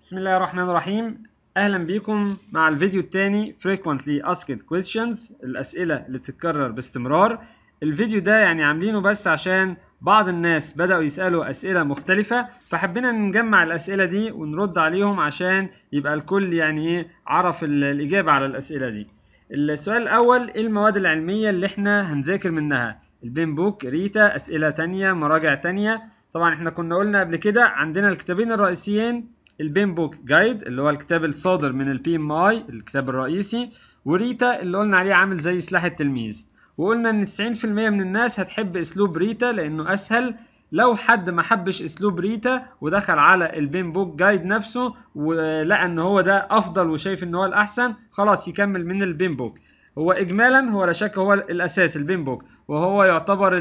بسم الله الرحمن الرحيم اهلا بيكم مع الفيديو الثاني frequently asked questions الاسئله اللي بتتكرر باستمرار الفيديو ده يعني عاملينه بس عشان بعض الناس بدأوا يسألوا أسئلة مختلفة فحبينا نجمع الأسئلة دي ونرد عليهم عشان يبقى الكل يعني إيه عرف الإجابة على الأسئلة دي السؤال الأول إيه المواد العلمية اللي إحنا هنذاكر منها البين بوك ريتا أسئلة تانية مراجع تانية طبعا إحنا كنا قلنا قبل كده عندنا الكتابين الرئيسيين البين بوك جايد اللي هو الكتاب الصادر من البي ام اي الكتاب الرئيسي وريتا اللي قلنا عليه عامل زي سلاح التلميذ وقلنا ان 90% من الناس هتحب اسلوب ريتا لانه اسهل لو حد ما حبش اسلوب ريتا ودخل على البين بوك جايد نفسه ولقى ان هو ده افضل وشايف ان هو الاحسن خلاص يكمل من البين بوك هو اجمالا هو لا شك هو الاساس البين بوك وهو يعتبر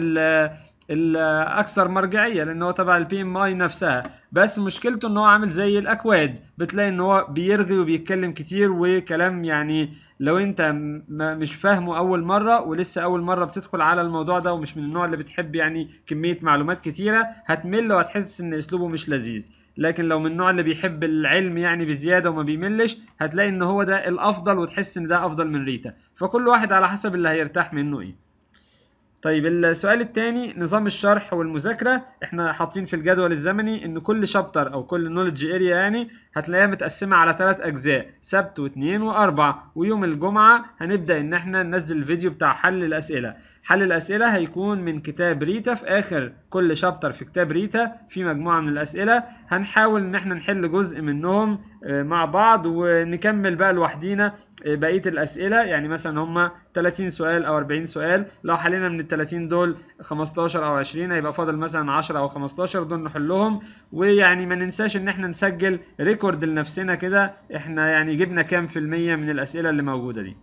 الاكثر مرجعيه لان هو تبع البي ام اي نفسها بس مشكلته ان هو عامل زي الاكواد بتلاقي ان هو بيرغي وبيتكلم كتير وكلام يعني لو انت مش فاهمه اول مره ولسه اول مره بتدخل على الموضوع ده ومش من النوع اللي بتحب يعني كميه معلومات كتيره هتمل وهتحس ان اسلوبه مش لذيذ لكن لو من النوع اللي بيحب العلم يعني بزياده وما بيملش هتلاقي ان هو ده الافضل وتحس ان ده افضل من ريتا فكل واحد على حسب اللي هيرتاح منه ايه طيب السؤال الثاني نظام الشرح والمذاكرة احنا حاطين في الجدول الزمني ان كل شابتر او كل نولج اريا يعني هتلاقيها متقسمة على ثلاث اجزاء سبت واثنين واربع ويوم الجمعة هنبدأ ان احنا ننزل الفيديو بتاع حل الاسئلة حل الاسئلة هيكون من كتاب ريتا في اخر كل شابتر في كتاب ريتا في مجموعة من الاسئلة هنحاول ان احنا نحل جزء منهم مع بعض ونكمل بقى لوحدينا بقيه الاسئله يعني مثلا هم 30 سؤال او 40 سؤال لو حلينا من ال 30 دول 15 او 20 هيبقى فاضل مثلا 10 او 15 دول نحلهم ويعني ما ننساش ان احنا نسجل ريكورد لنفسنا كده احنا يعني جبنا كام في المية من الاسئله اللي موجوده دي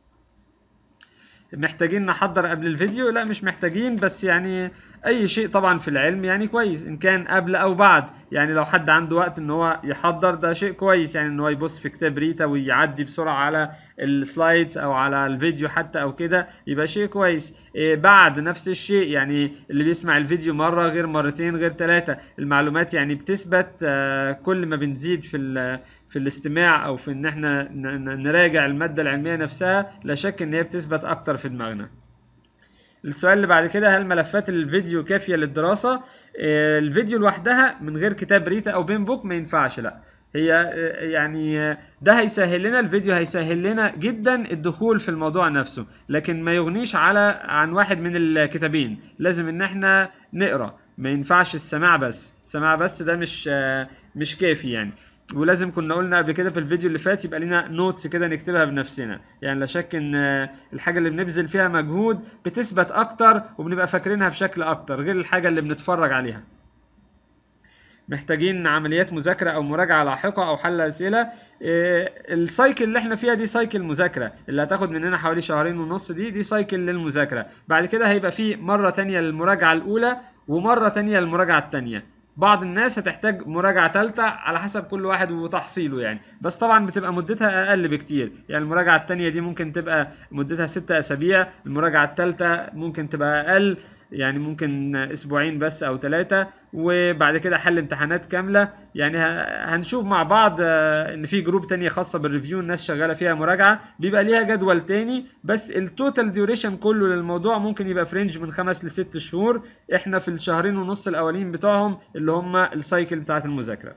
محتاجين نحضر قبل الفيديو لا مش محتاجين بس يعني اي شيء طبعا في العلم يعني كويس ان كان قبل او بعد يعني لو حد عنده وقت ان هو يحضر ده شيء كويس يعني ان هو يبص في كتاب ريتا ويعدي بسرعه على السلايدز او على الفيديو حتى او كده يبقى شيء كويس إيه بعد نفس الشيء يعني اللي بيسمع الفيديو مره غير مرتين غير ثلاثه المعلومات يعني بتثبت آه كل ما بنزيد في في الاستماع او في ان احنا نراجع الماده العلميه نفسها لا شك ان هي بتثبت اكتر في دماغنا السؤال اللي بعد كده هل ملفات الفيديو كافيه للدراسه الفيديو لوحدها من غير كتاب ريتا او بين بوك ما ينفعش لا هي يعني ده هيسهل لنا الفيديو هيسهل لنا جدا الدخول في الموضوع نفسه لكن ما يغنيش على عن واحد من الكتابين لازم ان احنا نقرا ما ينفعش السماع بس السماع بس ده مش مش كافي يعني ولازم كنا قلنا قبل كده في الفيديو اللي فات يبقى لنا نوتس كده نكتبها بنفسنا يعني لا شك ان الحاجه اللي بنبذل فيها مجهود بتثبت اكتر وبنبقى فاكرينها بشكل اكتر غير الحاجه اللي بنتفرج عليها محتاجين عمليات مذاكره او مراجعه لاحقه او حل اسئله السايكل اللي احنا فيها دي سايكل مذاكره اللي هتاخد مننا حوالي شهرين ونص دي دي سايكل للمذاكره بعد كده هيبقى في مره تانية للمراجعه الاولى ومره تانية للمراجعه التانية بعض الناس هتحتاج مراجعة ثالثة على حسب كل واحد وتحصيله يعني بس طبعا بتبقى مدتها أقل بكتير يعني المراجعة التانية دي ممكن تبقى مدتها ستة أسابيع المراجعة الثالثة ممكن تبقى أقل يعني ممكن اسبوعين بس او ثلاثة وبعد كده حل امتحانات كاملة يعني هنشوف مع بعض ان في جروب تانية خاصة بالريفيو الناس شغالة فيها مراجعة بيبقى ليها جدول تاني بس التوتال ديوريشن كله للموضوع ممكن يبقى في رينج من خمس لست شهور احنا في الشهرين ونص الاولين بتوعهم اللي هم السايكل بتاعت المذاكرة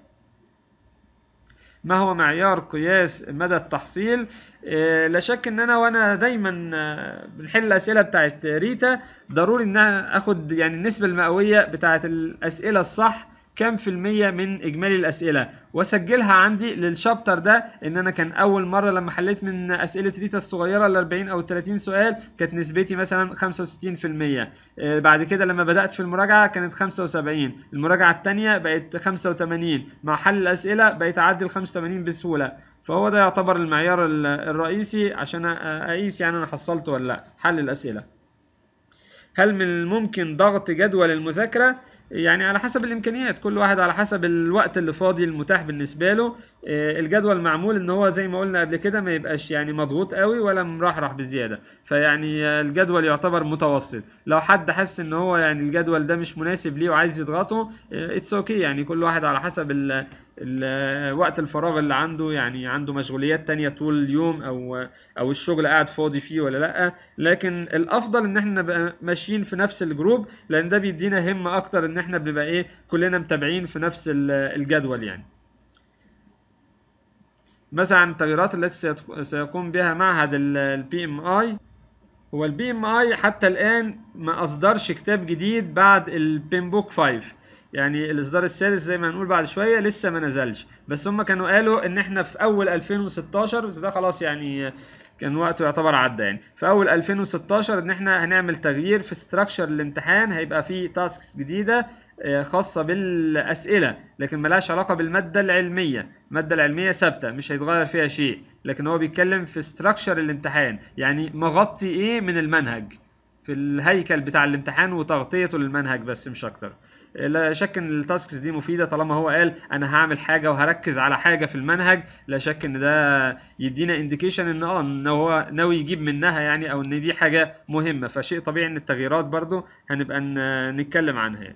ما هو معيار قياس مدى التحصيل إيه لا شك ان انا وانا دايما بنحل الاسئله بتاعت ريتا ضروري ان انا اخد يعني النسبه المئويه بتاعت الاسئله الصح كام في المية من إجمالي الأسئلة وأسجلها عندي للشابتر ده إن أنا كان أول مرة لما حليت من أسئلة ريتا الصغيرة ال 40 أو 30 سؤال كانت نسبتي مثلا 65% آه بعد كده لما بدأت في المراجعة كانت 75 المراجعة التانية بقت 85 مع حل الأسئلة بقيت أعدي ال 85 بسهولة فهو ده يعتبر المعيار الرئيسي عشان أقيس يعني أنا حصلت ولا لأ حل الأسئلة هل من الممكن ضغط جدول المذاكرة يعني على حسب الامكانيات كل واحد على حسب الوقت اللي فاضي المتاح بالنسبه له الجدول معمول ان هو زي ما قلنا قبل كده ما يبقاش يعني مضغوط قوي ولا مرحرح بزياده فيعني الجدول يعتبر متوسط لو حد حس ان هو يعني الجدول ده مش مناسب ليه وعايز يضغطه اتس اوكي okay يعني كل واحد على حسب ال- وقت الفراغ اللي عنده يعني عنده مشغوليات تانية طول اليوم او او الشغل قاعد فاضي فيه ولا لا لكن الافضل ان احنا نبقى ماشيين في نفس الجروب لان ده بيدينا همة اكتر ان احنا بنبقى ايه كلنا متابعين في نفس ال- الجدول يعني مثلا التغييرات التي سيت- سيقوم بها معهد البي ام اي هو البي ام اي حتى الان ما اصدرش كتاب جديد بعد البين بوك 5 يعني الاصدار السادس زي ما هنقول بعد شويه لسه ما نزلش بس هم كانوا قالوا ان احنا في اول 2016 بس ده خلاص يعني كان وقته يعتبر عدى يعني في اول 2016 ان احنا هنعمل تغيير في ستراكشر الامتحان هيبقى فيه تاسكس جديده آه، خاصه بالاسئله لكن ملهاش علاقه بالماده العلميه الماده العلميه ثابته مش هيتغير فيها شيء لكن هو بيتكلم في ستراكشر الامتحان يعني مغطي ايه من المنهج في الهيكل بتاع الامتحان وتغطيته للمنهج بس مش اكتر لا شك ان التاسكس دي مفيده طالما هو قال انا هعمل حاجه وهركز على حاجه في المنهج لا شك ان ده يدينا انديكيشن ان اه ان هو ناوي يجيب منها يعني او ان دي حاجه مهمه فشيء طبيعي ان التغييرات برضو هنبقى ن- نتكلم عنها يعني.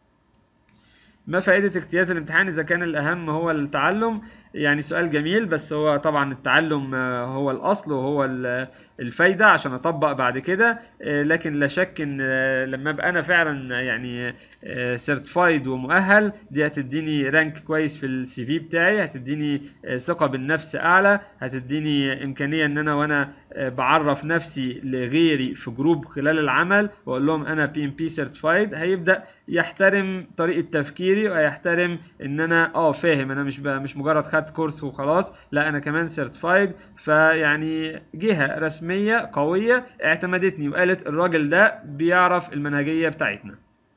ما فائدة اجتياز الامتحان إذا كان الأهم هو التعلم؟ يعني سؤال جميل بس هو طبعا التعلم آه، هو الأصل وهو ال- الفايدة عشان أطبق بعد كده آه، لكن لا شك إن آه، لما أبقى أنا فعلا يعني سيرتيفايد ومؤهل دي هتديني رانك كويس في السي في بتاعي هتديني آه، ثقة بالنفس أعلى هتديني إمكانية إن أنا وأنا آه، بعرف نفسي لغيري في جروب خلال العمل وأقول لهم أنا بي ام بي سيرتيفايد هيبدأ يحترم طريقة تفكيري ويحترم ان انا اه فاهم انا مش ب- مش مجرد خدت كورس وخلاص لا انا كمان سيرتيفايد فيعني جهة رسمية قوية اعتمدتني وقالت الراجل ده بيعرف المنهجية بتاعتنا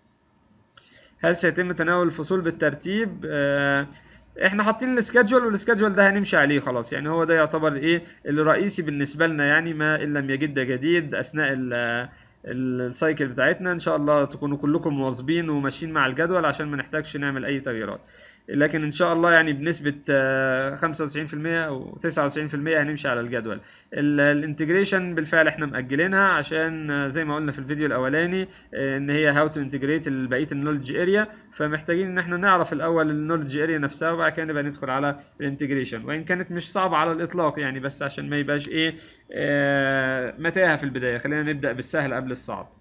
هل سيتم تناول الفصول بالترتيب آه احنا حاطين السكادجول والسكادجول ده هنمشي عليه خلاص يعني هو ده يعتبر ايه الرئيسي بالنسبه لنا يعني ما ان لم يجد جديد اثناء ال- السايكل بتاعتنا ان شاء الله تكونوا كلكم مواظبين وماشيين مع الجدول عشان ما نحتاجش نعمل اي تغييرات لكن ان شاء الله يعني بنسبه آه، 95% او 99% هنمشي على الجدول الانتجريشن بالفعل احنا مأجلينها عشان آه، زي ما قلنا في الفيديو الاولاني آه، ان هي هاو تو انتجريت بقيه النولج اريا فمحتاجين ان احنا نعرف الاول النولج اريا نفسها وبعد كده نبقى ندخل على الانتجريشن وان كانت مش صعبه على الاطلاق يعني بس عشان ما يبقاش ايه آه، متاهه في البدايه خلينا نبدا بالسهل قبل الصعب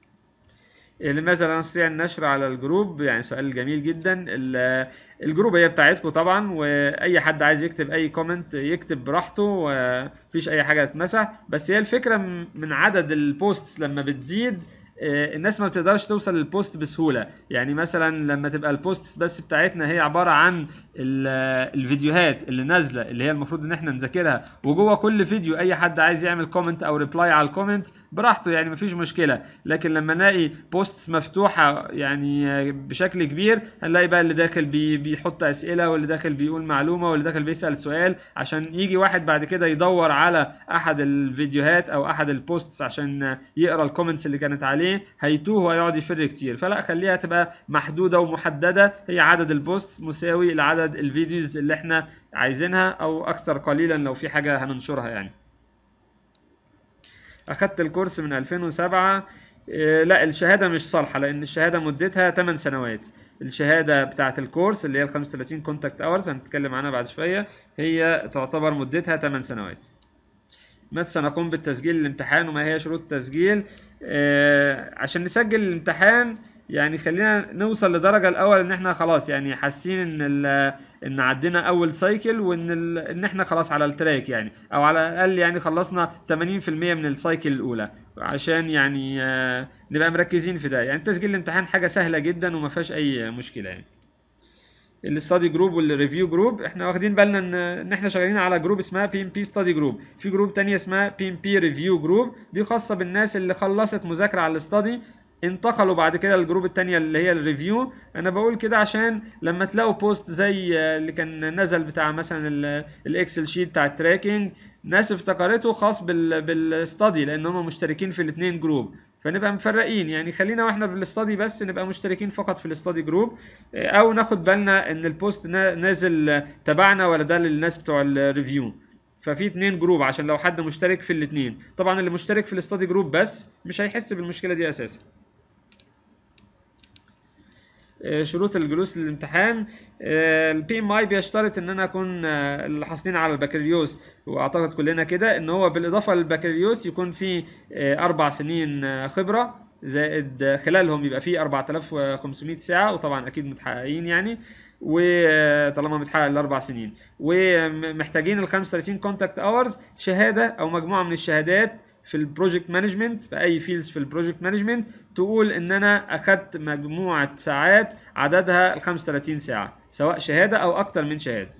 لماذا لا نستطيع النشر على الجروب يعني سؤال جميل جدا ال- الجروب هي بتاعتكم طبعا واي حد عايز يكتب اي كومنت يكتب براحته ومفيش اي حاجه تتمسح بس هي الفكره م- من عدد البوستس لما بتزيد آه، الناس ما بتقدرش توصل للبوست بسهوله يعني مثلا لما تبقى البوست بس بتاعتنا هي عباره عن ال- الفيديوهات اللي نازله اللي هي المفروض ان احنا نذاكرها وجوه كل فيديو اي حد عايز يعمل كومنت او ريبلاي على الكومنت براحته يعني مفيش مشكله لكن لما نلاقي بوستس مفتوحه يعني آه، بشكل كبير هنلاقي بقى اللي داخل بي بيحط اسئله واللي داخل بيقول معلومه واللي داخل بيسال سؤال عشان يجي واحد بعد كده يدور على احد الفيديوهات او احد البوستس عشان آه، يقرا الكومنتس اللي كانت عليه هيتوه وهيقعد يفر كتير فلا خليها تبقى محدوده ومحدده هي عدد البوستس مساوي لعدد الفيديوز اللي احنا عايزينها او اكثر قليلا لو في حاجه هننشرها يعني اخدت الكورس من 2007 إيه، لا الشهاده مش صالحه لان الشهاده مدتها 8 سنوات الشهاده بتاعه الكورس اللي هي ال 35 كونتاكت اورز هنتكلم عنها بعد شويه هي تعتبر مدتها 8 سنوات متى سنقوم بالتسجيل الامتحان وما هي شروط التسجيل آه عشان نسجل الامتحان يعني خلينا نوصل لدرجة الأول إن إحنا خلاص يعني حاسين إن ال- إن عدينا أول سايكل وإن ال- إن إحنا خلاص على التراك يعني أو على الأقل يعني خلصنا 80% من السايكل الأولى عشان يعني آه نبقى مركزين في ده يعني تسجيل الامتحان حاجة سهلة جدا وما فيهاش أي مشكلة يعني الاستادي جروب والريفيو جروب احنا واخدين بالنا ان ان احنا شغالين على جروب اسمها بي ام بي ستادي جروب في جروب تانية اسمها بي ام بي ريفيو جروب دي خاصة بالناس اللي خلصت مذاكرة على الاستادي انتقلوا بعد كده للجروب التانية اللي هي الريفيو انا بقول كده عشان لما تلاقوا بوست زي اللي كان نزل بتاع مثلا ال- الاكسل شيت بتاع التراكنج ناس افتكرته خاص بال بالاستادي لان هم مشتركين في الاثنين جروب فنبقى مفرقين يعني خلينا واحنا في الاستادي بس نبقى مشتركين فقط في الاستادي جروب او ناخد بالنا ان البوست نا- نازل تبعنا ولا ده للناس بتوع الريفيو ففي اتنين جروب عشان لو حد مشترك في الاتنين طبعا اللي مشترك في الاستادي جروب بس مش هيحس بالمشكله دي اساسا آه، شروط الجلوس للامتحان البي ام اي بيشترط ان انا اكون آه، اللي حاصلين على البكالوريوس واعتقد كلنا كده ان هو بالاضافه للبكالوريوس يكون في آه، اربع سنين آه، خبره زائد خلالهم يبقى في 4500 ساعه وطبعا اكيد متحققين يعني وطالما متحقق الاربع سنين ومحتاجين ال 35 كونتاكت اورز شهاده او مجموعه من الشهادات في البروجكت مانجمنت في اي فيلدز في البروجكت مانجمنت تقول ان انا اخدت مجموعه ساعات عددها ال 35 ساعه سواء شهاده او اكتر من شهاده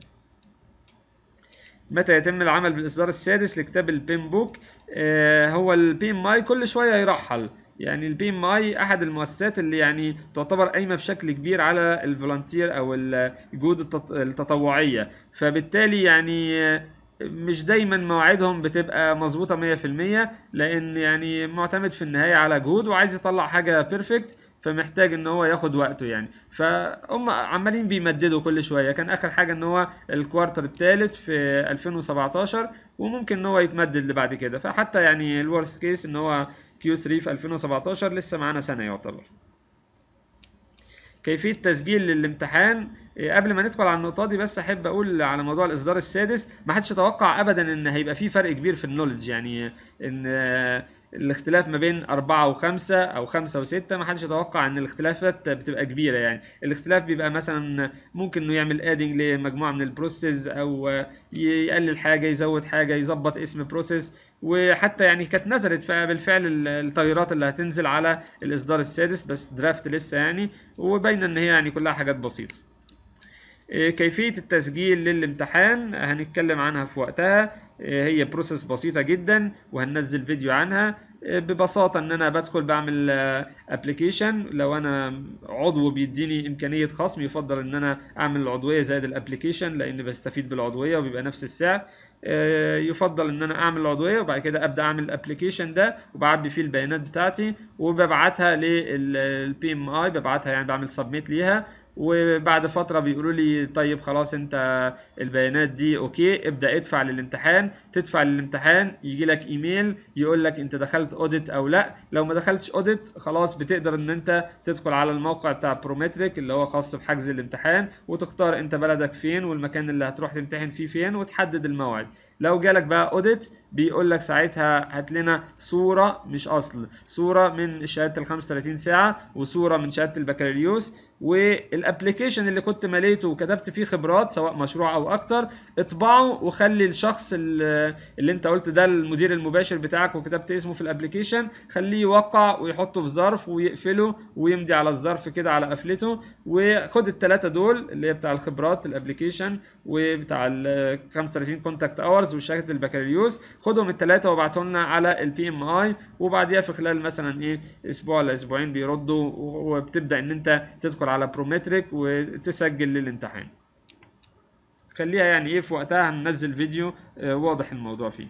متى يتم العمل بالاصدار السادس لكتاب البيم بوك آه هو البي ام اي كل شويه يرحل يعني البي ام اي احد المؤسسات اللي يعني تعتبر قايمه بشكل كبير على الفولنتير او الجهود التط- التطوعيه فبالتالي يعني آه، مش دايما مواعيدهم بتبقى مظبوطه 100% لان يعني معتمد في النهايه على جهود وعايز يطلع حاجه بيرفكت فمحتاج ان هو ياخد وقته يعني فهم عمالين بيمددوا كل شويه كان اخر حاجه ان هو الكوارتر الثالث في 2017 وممكن ان هو يتمدد لبعد كده فحتى يعني الورست كيس ان هو كيو 3 في 2017 لسه معانا سنه يعتبر كيفية تسجيل للامتحان إيه، قبل ما ندخل على النقطة دي بس أحب أقول على موضوع الإصدار السادس ما حدش يتوقع أبدا إن هيبقى فيه فرق كبير في النولج يعني إن آه، الاختلاف ما بين أربعة وخمسة أو خمسة وستة ما حدش يتوقع إن الاختلافات بتبقى كبيرة يعني الاختلاف بيبقى مثلا ممكن إنه يعمل ادنج لمجموعة من البروسيس أو آه، يقلل حاجة يزود حاجة يظبط اسم بروسيس وحتى يعني كانت نزلت فعلا بالفعل ال- التغييرات اللي هتنزل على الإصدار السادس بس درافت لسه يعني وباينة إن هي يعني كلها حاجات بسيطة. إيه، كيفية التسجيل للامتحان هنتكلم عنها في وقتها إيه، هي بروسيس بسيطة جدا وهننزل فيديو عنها إيه، ببساطة ان انا بدخل بعمل ابلكيشن لو انا عضو بيديني امكانية خصم يفضل ان انا اعمل العضوية زائد الابلكيشن لان بستفيد بالعضوية وبيبقى نفس السعر آه، يفضل ان انا اعمل العضوية وبعد كده ابدا اعمل الابلكيشن ده وبعبي فيه البيانات بتاعتي وببعتها للبي ام اي ببعتها يعني بعمل سبميت ليها وبعد فترة بيقولوا لي طيب خلاص انت البيانات دي اوكي ابدأ ادفع للامتحان تدفع للامتحان يجي لك ايميل يقول لك انت دخلت اوديت او لا لو ما دخلتش اوديت خلاص بتقدر ان انت تدخل على الموقع بتاع برومتريك اللي هو خاص بحجز الامتحان وتختار انت بلدك فين والمكان اللي هتروح تمتحن فيه فين وتحدد الموعد لو جالك بقى اوديت بيقول لك ساعتها هات لنا صورة مش اصل صورة من شهادة ال 35 ساعة وصورة من شهادة البكالوريوس والابلكيشن اللي كنت مليته وكتبت فيه خبرات سواء مشروع او اكتر اطبعه وخلي الشخص اللي اللي انت قلت ده المدير المباشر بتاعك وكتبت اسمه في الابلكيشن خليه يوقع ويحطه في ظرف ويقفله ويمضي على الظرف كده على قفلته وخد الثلاثه دول اللي هي بتاع الخبرات الابلكيشن وبتاع ال 35 كونتاكت اورز وشهاده البكالوريوس خدهم الثلاثه وابعتهم لنا على البي ام اي وبعديها في خلال مثلا ايه اسبوع ولا اسبوعين بيردوا وبتبدا ان انت تدخل على برومتريك وتسجل للامتحان خليها يعني ايه في وقتها هننزل فيديو آه، واضح الموضوع فيه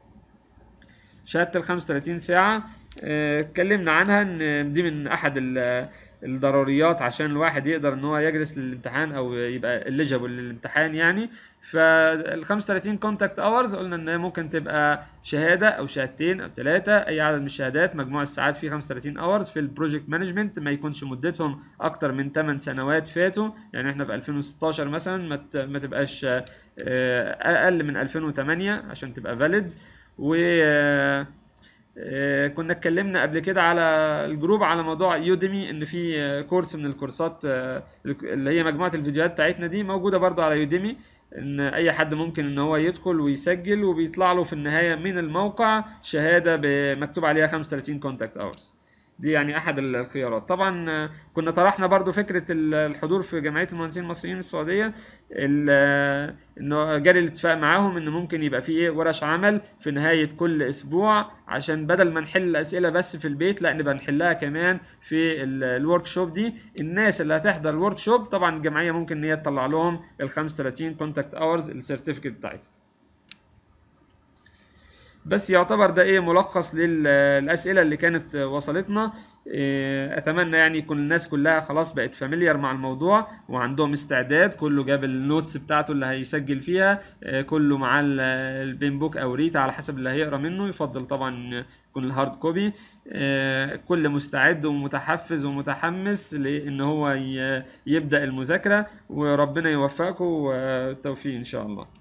شهادة ال 35 ساعة آه، اتكلمنا عنها ان دي من احد ال- الضروريات عشان الواحد يقدر ان هو يجلس للامتحان او يبقى eligible للامتحان يعني فال 35 كونتاكت اورز قلنا ان هي ممكن تبقى شهاده او شهادتين او ثلاثه اي عدد من الشهادات مجموع الساعات فيه 35 اورز في البروجكت مانجمنت ما يكونش مدتهم اكتر من 8 سنوات فاتوا يعني احنا في 2016 مثلا ما ت- ما تبقاش آه، اقل من 2008 عشان تبقى فاليد و آه، آه، كنا اتكلمنا قبل كده على الجروب على موضوع يوديمي ان في آه، كورس من الكورسات آه، اللي هي مجموعه الفيديوهات بتاعتنا دي موجوده برضو على يوديمي ان اي حد ممكن ان هو يدخل ويسجل وبيطلع له في النهايه من الموقع شهاده ب- مكتوب عليها 35 كونتاكت اورز دي يعني احد الخيارات طبعا آه، كنا طرحنا برضو فكره ال- الحضور في جمعيه المهندسين المصريين السعوديه ال- آه، انه جالي الاتفاق معاهم ان ممكن يبقى في ايه ورش عمل في نهايه كل اسبوع عشان بدل ما نحل الاسئله بس في البيت لا نبقى نحلها كمان في الورك شوب دي الناس اللي هتحضر الورك شوب طبعا الجمعيه ممكن ان هي تطلع لهم ال 35 كونتاكت اورز السيرتيفيكت بتاعتها بس يعتبر ده ايه ملخص للاسئله اللي كانت وصلتنا إيه، اتمنى يعني يكون الناس كلها خلاص بقت فاميليار مع الموضوع وعندهم استعداد كله جاب النوتس بتاعته اللي هيسجل فيها إيه، كله معاه ال- البين بوك او ريتا على حسب اللي هيقرا منه يفضل طبعا يكون الهارد كوبي إيه، كل مستعد ومتحفز ومتحمس لان هو ي- يبدا المذاكره وربنا يوفقكم والتوفيق ان شاء الله